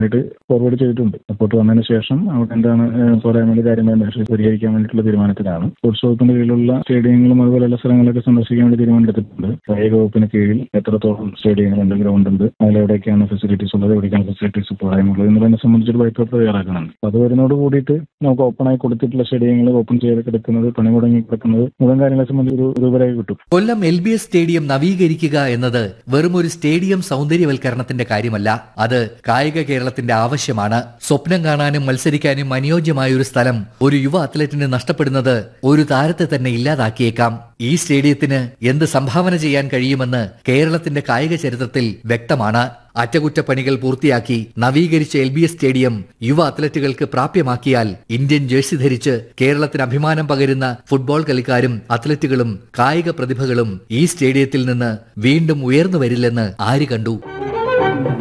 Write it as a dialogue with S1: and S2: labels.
S1: ആയിട്ട് ഫോർവേഡ് ചെയ്തിട്ടുണ്ട് റിപ്പോർട്ട് വന്നതിന് ശേഷം അവിടെ എന്താണ് ഏഹ്, പോരായ്മകൾ കാര്യങ്ങൾ അന്വേഷിച്ച് പരിഹരിക്കാൻ വേണ്ടിയിട്ടുള്ള തീരുമാനത്തിലാണ് സ്പോർട്സ് വകുപ്പിന്റെ കീഴിലുള്ള സ്റ്റേഡിയങ്ങളും അതുപോലെയുള്ള സ്ഥലങ്ങളൊക്കെ സന്ദർശിക്കാൻ വേണ്ടി തീരുമാനമെടുത്തിട്ടുണ്ട് കായിക വകുപ്പിന് കീഴിൽ എത്രത്തോളം സ്റ്റേഡിയങ്ങളുണ്ട് ഗ്രൗണ്ട് ഉണ്ട് അതിലെവിടെയൊക്കെയാണ് ഫെസിലിറ്റീസ് ഉള്ളത് എവിടേക്കാണ് ഫെസിലിറ്റീസ് പോരായ്മയുള്ളത് എന്നുള്ളതിനെ സംബന്ധിച്ചൊരു വൈറ്റ് പേപ്പർ തയ്യാറാക്കുന്നുണ്ട് അപ്പൊ അത് വരുന്നതോട് കൂടിയിട്ട് നമുക്ക് ഓപ്പൺ ആയി കൊടുത്തിട്ടുള്ള സ്റ്റേഡിയങ്ങൾ ഓപ്പൺ ചെയ്ത് കിടക്കുന്നത് പണി മുടങ്ങി കിടക്കുന്നത് മുഴുവൻ കാര്യങ്ങളെ സംബന്ധിച്ച് ഒരു രൂപരേഖ കിട്ടും
S2: Kollam L B S stadium നവീകരിക്കുക എന്നത് വെറും ഒരു സ്റ്റേഡിയം സൗന്ദര്യവൽക്കരണത്തിന്റെ കാര്യമല്ല അത് കായിക കേരളത്തിന്റെ ആവശ്യമാണ് സ്വപ്നം കാണാനും മത്സരിക്കാനും അനുയോജ്യമായ ഒരു സ്ഥലം ഒരു യുവ അത്ലറ്റിന് നഷ്ടപ്പെടുന്നത് ഒരു താരത്തെ തന്നെ ഇല്ലാതാക്കിയേക്കാം ഈ സ്റ്റേഡിയത്തിന് എന്ത് സംഭാവന ചെയ്യാൻ കഴിയുമെന്ന് കേരളത്തിന്റെ കായിക ചരിത്രത്തിൽ വ്യക്തമാണ് അറ്റകുറ്റപ്പണികൾ പൂർത്തിയാക്കി നവീകരിച്ച എൽ ബി എസ് സ്റ്റേഡിയം യുവ അത്ലറ്റുകൾക്ക് പ്രാപ്യമാക്കിയാൽ ഇന്ത്യൻ ജേഴ്സി ധരിച്ച് കേരളത്തിന് അഭിമാനം പകരുന്ന ഫുട്ബോൾ കളിക്കാരും അത്ലറ്റുകളും കായിക പ്രതിഭകളും ഈ സ്റ്റേഡിയത്തിൽ നിന്ന് വീണ്ടും ഉയർന്നു വരില്ലെന്ന് ആര് കണ്ടു